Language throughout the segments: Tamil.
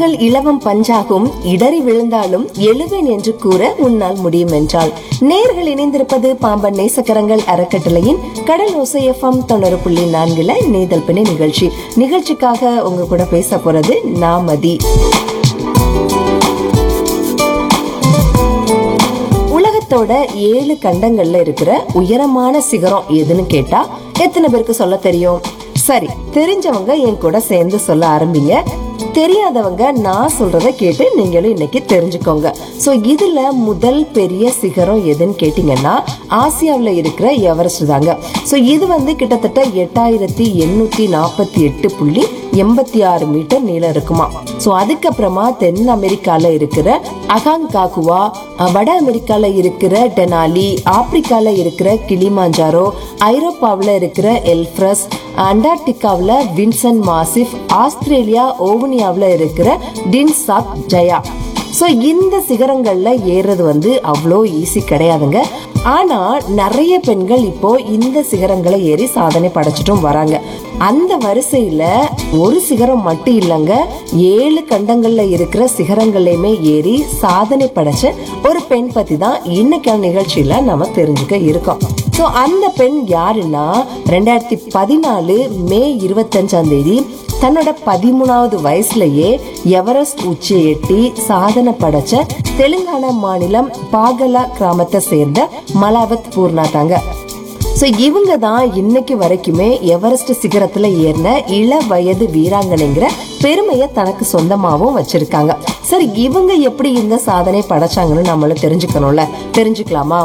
கால்கள் இலவம் பஞ்சாகும் இடறி விழுந்தாலும் எழுவேன் என்று கூற உன்னால் முடியும் என்றால் நேர்கள் இணைந்திருப்பது பாம்பன் நேசக்கரங்கள் அறக்கட்டளையின் கடல் ஓசைஎஃப்எம் தொண்ணூறு புள்ளி நான்குல நேதல் பிணை நிகழ்ச்சி நிகழ்ச்சிக்காக உங்க கூட பேச போறது நாமதி உலகத்தோட ஏழு கண்டங்கள்ல இருக்கிற உயரமான சிகரம் எதுன்னு கேட்டா எத்தனை பேருக்கு சொல்ல தெரியும் சரி தெரிஞ்சவங்க என் கூட சேர்ந்து சொல்ல ஆரம்பிங்க தெரியாதவங்க நான் சொல்றத கேட்டு நீங்களும் இன்னைக்கு தெரிஞ்சுக்கோங்க சோ இதுல முதல் பெரிய சிகரம் எதுன்னு கேட்டீங்கன்னா ஆசியாவுல இருக்கிற எவரெஸ்ட் தாங்க சோ இது வந்து கிட்டத்தட்ட எட்டாயிரத்தி எண்ணூத்தி நாற்பத்தி எட்டு புள்ளி எண்பத்தி ஆறு மீட்டர் நீளம் இருக்குமா சோ அதுக்கப்புறமா தென் அமெரிக்கால இருக்கிற அகாங்காகுவா அஹ், வட அமெரிக்கால இருக்கிற டெனாலி ஆப்பிரிக்கால இருக்கிற கிளிமாஞ்சாரோ ஐரோப்பாவுல இருக்கிற எல்ஃப்ரஸ் அண்டார்டிகாவுல வின்சன் மாசிஃப் ஆஸ்திரேலியா ஓவனியாவுல இருக்கிற டின்சாக் ஜயா சோ இந்த சிகரங்கள்ல ஏறுறது வந்து அவ்வளோ ஈஸி கிடையாதுங்க ஆனா நிறைய பெண்கள் இப்போ இந்த சிகரங்களை ஏறி சாதனை படைச்சிட்டும் வராங்க அந்த வரிசையில ஒரு சிகரம் மட்டும் இல்லைங்க ஏழு கண்டங்கள்ல இருக்கிற சிகரங்களையுமே ஏறி சாதனை படைச்ச ஒரு பெண் பத்தி தான் இன்னைக்கான நிகழ்ச்சியில நம்ம தெரிஞ்சுக்க இருக்கோம் சோ அந்த பெண் யாருன்னா ரெண்டாயிரத்தி பதினாலு மே இருபத்தஞ்சாம் தேதி தன்னோட பதிமூணாவது வயசுலயே எவரெஸ்ட் உச்சியை எட்டி சாதனை படைச்ச தெலுங்கானா மாநிலம் பாகலா கிராமத்தை சேர்ந்த மலாவத் பூர்ணா தாங்க சோ இவங்க தான் இன்னைக்கு வரைக்குமே எவரெஸ்ட் சிகரத்துல ஏறின இள வயது வீராங்கனைங்கிற பெருமையை தனக்கு சொந்தமாவும் வச்சிருக்காங்க சரி இவங்க எப்படி இந்த சாதனை படைச்சாங்கன்னு நம்மளும் தெரிஞ்சுக்கணும்ல தெரிஞ்சுக்கலாமா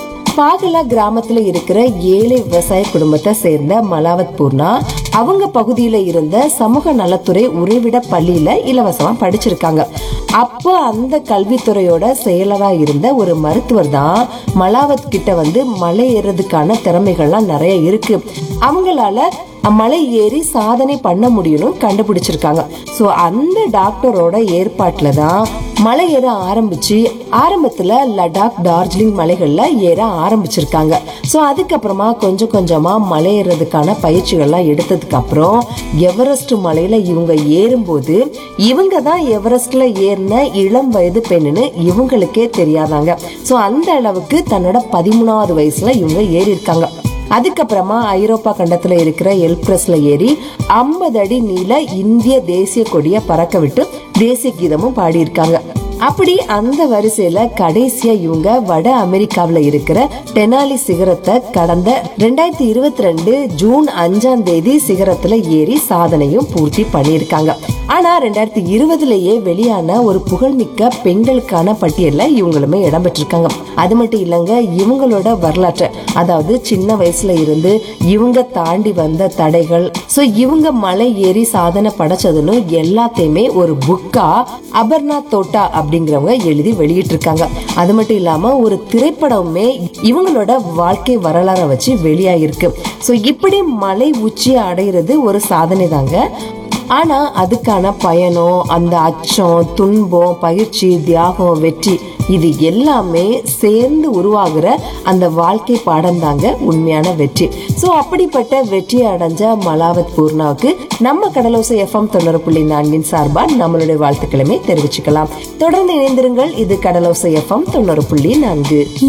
பாகலா கிராமத்துல இருக்கிற ஏழை விவசாய குடும்பத்தை சேர்ந்த மலாவத் பூர்ணா அவங்க பகுதியில இருந்த சமூக நலத்துறை உறைவிட பள்ளியில இலவசமா படிச்சிருக்காங்க அப்போ அந்த கல்வித்துறையோட செயலரா இருந்த ஒரு மருத்துவர் தான் மலாவத் கிட்ட வந்து மலை ஏறதுக்கான திறமைகள்லாம் நிறைய இருக்கு அவங்களால மலை ஏறி சாதனை பண்ண முடியும்னு கண்டுபிடிச்சிருக்காங்க சோ அந்த டாக்டரோட ஏற்பாட்டுல தான் மலை ஏற ஆரம்பிச்சு ஆரம்பத்துல லடாக் டார்ஜிலிங் மலைகள்ல ஏற ஆரம்பிச்சிருக்காங்க சோ அதுக்கப்புறமா கொஞ்சம் கொஞ்சமா மலை ஏறதுக்கான பயிற்சிகள்லாம் எடுத்ததுக்கு அப்புறம் எவரெஸ்ட் மலையில இவங்க ஏறும்போது இவங்க தான் எவரெஸ்ட்ல ஏறின இளம் வயது பெண்ணுன்னு இவங்களுக்கே தெரியாதாங்க சோ அந்த அளவுக்கு தன்னோட பதிமூணாவது வயசுல இவங்க ஏறி இருக்காங்க அதுக்கப்புறமா ஐரோப்பா கண்டத்துல இருக்கிற எல்பிரஸ்ல ஏறி 50 அடி நீள இந்திய தேசிய கொடியை பறக்க விட்டு தேசிய கீதமும் பாடியிருக்காங்க அப்படி அந்த வரிசையில கடைசியா இவங்க வட அமெரிக்காவுல இருக்கிற டெனாலி சிகரத்தை கடந்த ரெண்டாயிரத்தி இருபத்தி ரெண்டு ஜூன் அஞ்சாம் தேதி சிகரத்துல ஏறி சாதனையும் பூர்த்தி பண்ணியிருக்காங்க ஆனா ரெண்டாயிரத்தி இருபதுலயே வெளியான ஒரு புகழ்மிக்க பெண்களுக்கான பட்டியல்ல இவங்களுமே இடம்பெற்றிருக்காங்க அது மட்டும் இல்லைங்க இவங்களோட வரலாற்று அதாவது சின்ன வயசுல இருந்து இவங்க தாண்டி வந்த தடைகள் சோ இவங்க மலை ஏறி சாதனை படைச்சதுன்னு எல்லாத்தையுமே ஒரு புக்கா அபர்ணா தோட்டா அப்படிங்கிறவங்க எழுதி வெளியிட்டிருக்காங்க அது மட்டும் இல்லாம ஒரு திரைப்படமுமே இவங்களோட வாழ்க்கை வரலாறை வச்சு வெளியாயிருக்கு சோ இப்படி மலை உச்சியை அடையிறது ஒரு சாதனை தாங்க ஆனா அதுக்கான பயணம் அந்த அச்சம் துன்பம் பயிற்சி தியாகம் வெற்றி இது எல்லாமே சேர்ந்து உருவாகுற அந்த வாழ்க்கை பாடம் தாங்க உண்மையான வெற்றி சோ அப்படிப்பட்ட வெற்றி அடைஞ்ச மலாவத் பூர்ணாவுக்கு நம்ம கடலோசை எஃப்எம் தொண்ணூறு புள்ளி நான்கின் சார்பா நம்மளுடைய வாழ்த்துக்களுமே தெரிவிச்சுக்கலாம் தொடர்ந்து இணைந்திருங்கள் இது கடலோசை எஃப்எம் தொண்ணூறு புள்ளி நான்கு